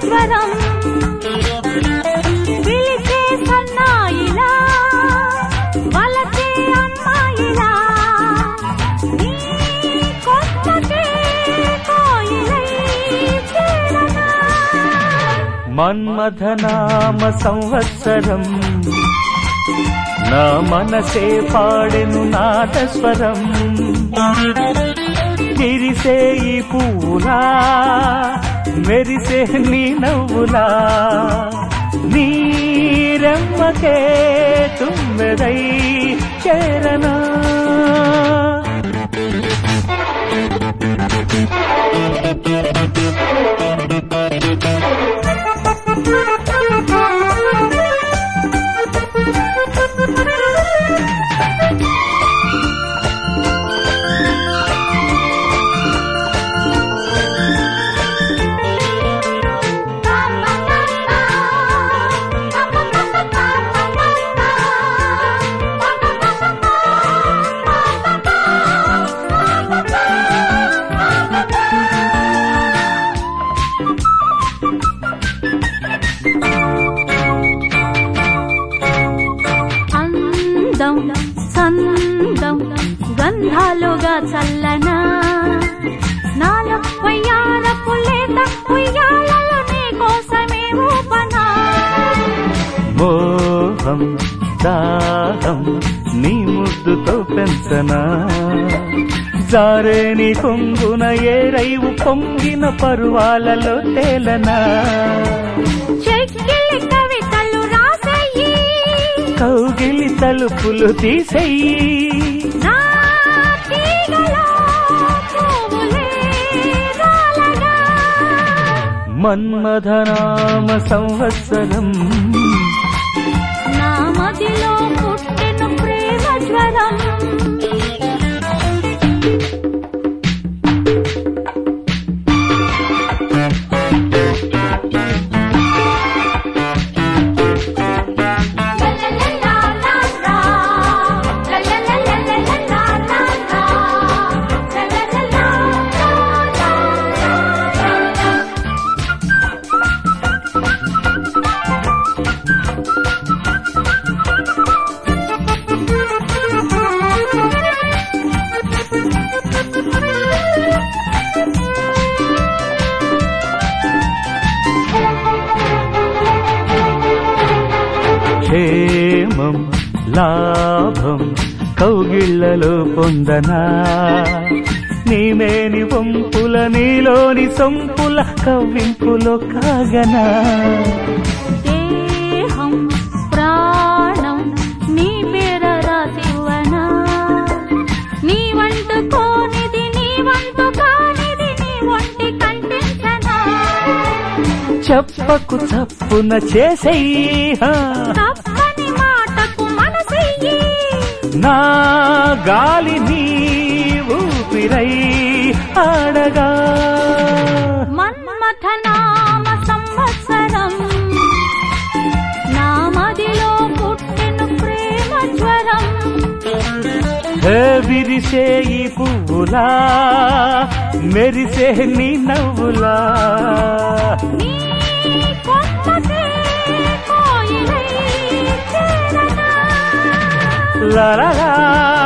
స్వరం పిలిచే సన్నాయిలా వలచే అమ్మాయిలా నీ కొమ్మకే కోయిలై చేరనా మన్మథనామ సంవత్సరం నా మనసే పాడెను నాదస్వరం విరిసే ఈ పూలా మెరిసే నీ నవ్వులా నీరెమ్మకే తుమ్మెదై చేరనా అందం సందం గంధాలుగా చల్లనా నాల వయ్యారపు లేత ఉయ్యాలలో నీ కోసమే ఊపనా మోహం దాహం నీ ముద్దుతో పెంచనా జారే నీ కొంగున ఏ రైవు పొంగిన పరువాలలో తేలనా చెక్కిలి కవితలు రాసయ్యి కౌగిలి తలుపులు తీసేయి నా తీగలో పువ్వులే రాలగా మన్మథనామ సంవత్సరం నా మదిలో పుట్టిన ప్రేమ జ్వరం క్షేమం లాభం కౌగిళ్లలో పొందనా నీమేని వంపుల నీలోని సొంపుల కవ్వింపులో కాగనా దేహం ప్రాణం నీ పేర రాసివ్వనా నీ వంట కోనిది నీ వంట కానిది నీ ఒంటి కంటించనా చెప్పకు చప్పున చేసేయి హా. తప్పని మాటకు మనసెయ్యి నా గాలి నీ ఊపిరై ఆడగా మన్మథనామ సంవత్సరం నా మదిలో పుట్టిన ప్రేమ జ్వరం హే విరిసే ఈ పువ్వులా మెరిసే నీ నవ్వులా నీ కొమ్మకే కోయిలై చేరనా లా లా లా